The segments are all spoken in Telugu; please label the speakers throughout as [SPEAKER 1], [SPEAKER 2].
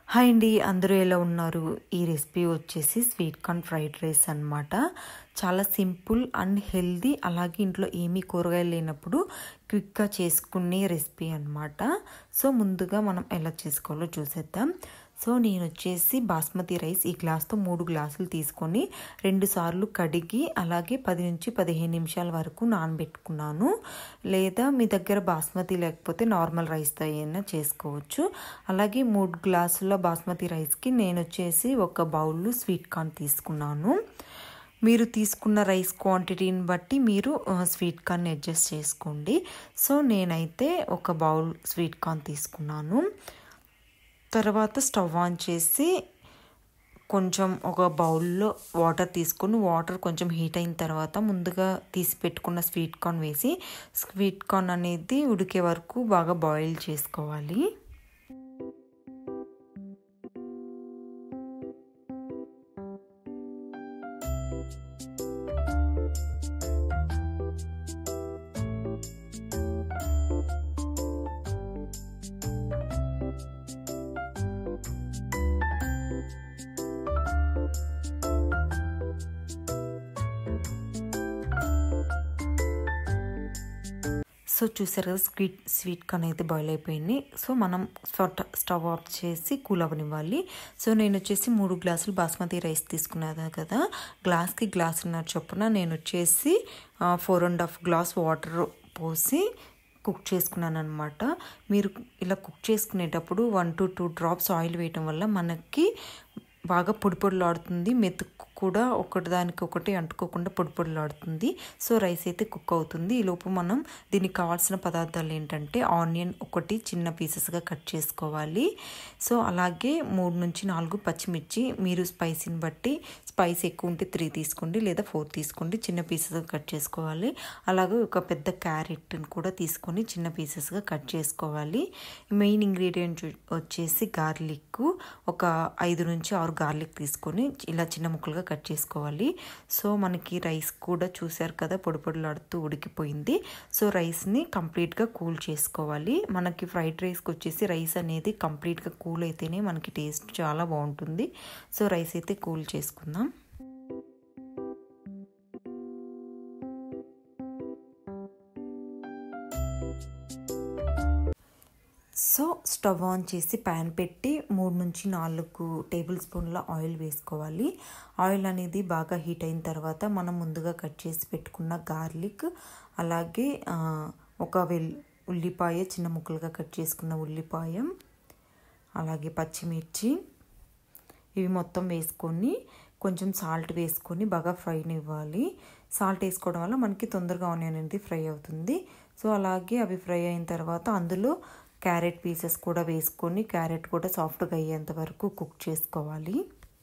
[SPEAKER 1] హాయ్ అండి అందరూ ఎలా ఉన్నారు ఈ రెసిపీ వచ్చేసి స్వీట్ కార్న్ ఫ్రైడ్ రైస్ అనమాట చాలా సింపుల్ అండ్ హెల్దీ అలాగే ఇంట్లో ఏమీ కూరగాయలు లేనప్పుడు క్విక్గా చేసుకునే రెసిపీ అనమాట సో ముందుగా మనం ఎలా చేసుకోవాలో చూసేద్దాం సో నేను వచ్చేసి బాస్మతి రైస్ ఈ గ్లాస్తో మూడు గ్లాసులు తీసుకొని రెండు సార్లు కడిగి అలాగే పది నుంచి పదిహేను నిమిషాల వరకు నానబెట్టుకున్నాను లేదా మీ దగ్గర బాస్మతి లేకపోతే నార్మల్ రైస్తో అయినా చేసుకోవచ్చు అలాగే మూడు గ్లాసుల బాస్మతి రైస్కి నేను వచ్చేసి ఒక బౌల్ స్వీట్ కార్న్ తీసుకున్నాను మీరు తీసుకున్న రైస్ క్వాంటిటీని బట్టి మీరు స్వీట్ కార్న్ అడ్జస్ట్ చేసుకోండి సో నేనైతే ఒక బౌల్ స్వీట్ కార్న్ తీసుకున్నాను తర్వాత స్టవ్ ఆన్ చేసి కొంచెం ఒక బౌల్లో వాటర్ తీసుకొని వాటర్ కొంచెం హీట్ అయిన తర్వాత ముందుగా తీసి పెట్టుకున్న స్వీట్ కార్న్ వేసి స్వీట్ కార్న్ అనేది ఉడికే వరకు బాగా బాయిల్ చేసుకోవాలి సో చూసారు కదా స్వీట్ స్వీట్ కార్న్ అయితే బాయిల్ అయిపోయింది సో మనం స్టవ్ ఆఫ్ చేసి కూల్ అవ్వనివ్వాలి సో నేను వచ్చేసి మూడు గ్లాసులు బాస్మతి రైస్ తీసుకున్నాను కదా గ్లాస్కి గ్లాసున్నర చొప్పున నేను వచ్చేసి four and half glass water పోసి కుక్ చేసుకున్నాను అనమాట మీరు ఇలా కుక్ చేసుకునేటప్పుడు one to two drops oil వేయటం వల్ల మనకి బాగా పొడి పొడిలాడుతుంది మెతుకు కూడా ఒకటిదానికి ఒకటి అంటుకోకుండా పొడి పొడిలాడుతుంది సో రైస్ అయితే కుక్ అవుతుంది ఈలోపు మనం దీనికి కావాల్సిన పదార్థాలు ఏంటంటే ఆనియన్ ఒకటి చిన్న పీసెస్గా కట్ చేసుకోవాలి సో అలాగే మూడు నుంచి నాలుగు పచ్చిమిర్చి మీరు స్పైసీని బట్టి స్పైస్ ఎక్కువ ఉంటే త్రీ తీసుకోండి లేదా ఫోర్ తీసుకోండి చిన్న పీసెస్గా కట్ చేసుకోవాలి అలాగే ఒక పెద్ద క్యారెట్ని కూడా తీసుకొని చిన్న పీసెస్గా కట్ చేసుకోవాలి మెయిన్ ఇంగ్రీడియంట్ వచ్చేసి గార్లిక్ ఒక ఐదు నుంచి ఆరు గార్లిక్ తీసుకొని ఇలా చిన్న ముక్కలుగా కట్ చేసుకోవాలి సో మనకి రైస్ కూడా చూసారు కదా పొడి పొడిలాడుతూ ఉడికిపోయింది సో రైస్ని కంప్లీట్గా కూల్ చేసుకోవాలి మనకి ఫ్రైడ్ రైస్కి వచ్చేసి రైస్ అనేది కంప్లీట్గా కూల్ అయితేనే మనకి టేస్ట్ చాలా బాగుంటుంది సో రైస్ అయితే కూల్ చేసుకుందాం సో స్టవ్ ఆన్ చేసి ప్యాన్ పెట్టి మూడు నుంచి నాలుగు టేబుల్ స్పూన్ల ఆయిల్ వేసుకోవాలి ఆయిల్ అనేది బాగా హీట్ అయిన తర్వాత మనం ముందుగా కట్ చేసి పెట్టుకున్న గార్లిక్ అలాగే ఒక వెల్ ఉల్లిపాయ చిన్న ముక్కలుగా కట్ చేసుకున్న ఉల్లిపాయ అలాగే పచ్చిమిర్చి ఇవి మొత్తం వేసుకొని కొంచెం సాల్ట్ వేసుకొని బాగా ఫ్రైని ఇవ్వాలి సాల్ట్ వేసుకోవడం వల్ల మనకి తొందరగా ఆనియన్ అనేది ఫ్రై అవుతుంది సో అలాగే అవి ఫ్రై అయిన తర్వాత అందులో క్యారెట్ పీసెస్ కూడా వేసుకొని క్యారెట్ కూడా సాఫ్ట్గా అయ్యేంత వరకు కుక్ చేసుకోవాలి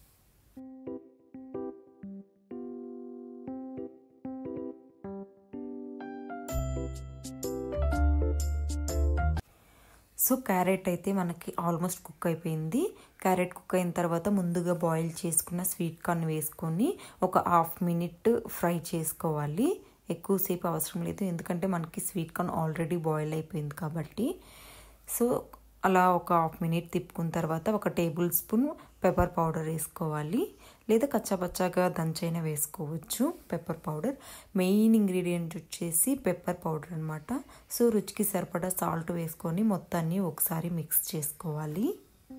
[SPEAKER 1] సో క్యారెట్ అయితే మనకి ఆల్మోస్ట్ కుక్ అయిపోయింది క్యారెట్ కుక్ అయిన తర్వాత ముందుగా బాయిల్ చేసుకున్న స్వీట్ కార్న్ వేసుకొని ఒక హాఫ్ మినిట్ ఫ్రై చేసుకోవాలి ఎక్కువసేపు అవసరం లేదు ఎందుకంటే మనకి స్వీట్ కార్న్ ఆల్రెడీ బాయిల్ అయిపోయింది కాబట్టి సో అలా ఒక హాఫ్ మినిట్ తిప్పుకున్న తర్వాత ఒక టేబుల్ స్పూన్ పెప్పర్ పౌడర్ వేసుకోవాలి లేదా కచ్చాపచ్చాగా దంచైనా వేసుకోవచ్చు పెప్పర్ పౌడర్ మెయిన్ ఇంగ్రీడియంట్ వచ్చేసి పెప్పర్ పౌడర్ అనమాట సో రుచికి సరిపడా సాల్ట్ వేసుకొని మొత్తాన్ని ఒకసారి మిక్స్ చేసుకోవాలి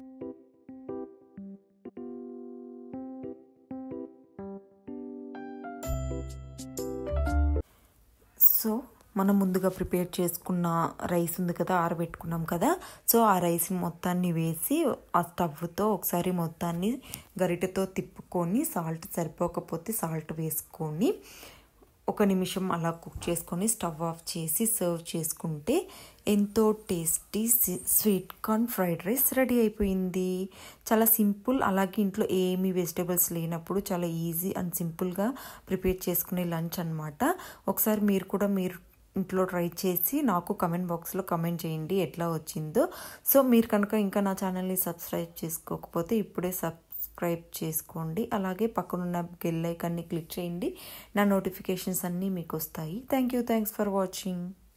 [SPEAKER 1] సో మనం ముందుగా ప్రిపేర్ చేసుకున్న రైస్ ఉంది కదా ఆరబెట్టుకున్నాం కదా సో ఆ రైస్ మొత్తాన్ని వేసి ఆ స్టవ్తో ఒకసారి మొత్తాన్ని గరిటెతో తిప్పుకొని సాల్ట్ సరిపోకపోతే సాల్ట్ వేసుకొని ఒక నిమిషం అలా కుక్ చేసుకొని స్టవ్ ఆఫ్ చేసి సర్వ్ చేసుకుంటే ఎంతో tasty sweet corn fried rice ready అయిపోయింది చాలా సింపుల్ అలాగే ఇంట్లో ఏమీ వెజిటేబుల్స్ లేనప్పుడు చాలా ఈజీ అండ్ సింపుల్గా ప్రిపేర్ చేసుకునే లంచ్ అనమాట ఒకసారి మీరు కూడా మీరు ఇంట్లో ట్రై చేసి నాకు కమెంట్ బాక్స్లో కమెంట్ చేయండి ఎట్లా వచ్చిందో సో మీరు కనుక ఇంకా నా ఛానల్ని సబ్స్క్రైబ్ చేసుకోకపోతే ఇప్పుడే సబ్స్క్రైబ్ చేసుకోండి అలాగే పక్కనున్న బెల్ ఐకాన్ని క్లిక్ చేయండి నా నోటిఫికేషన్స్ అన్నీ మీకు వస్తాయి thank you thanks for watching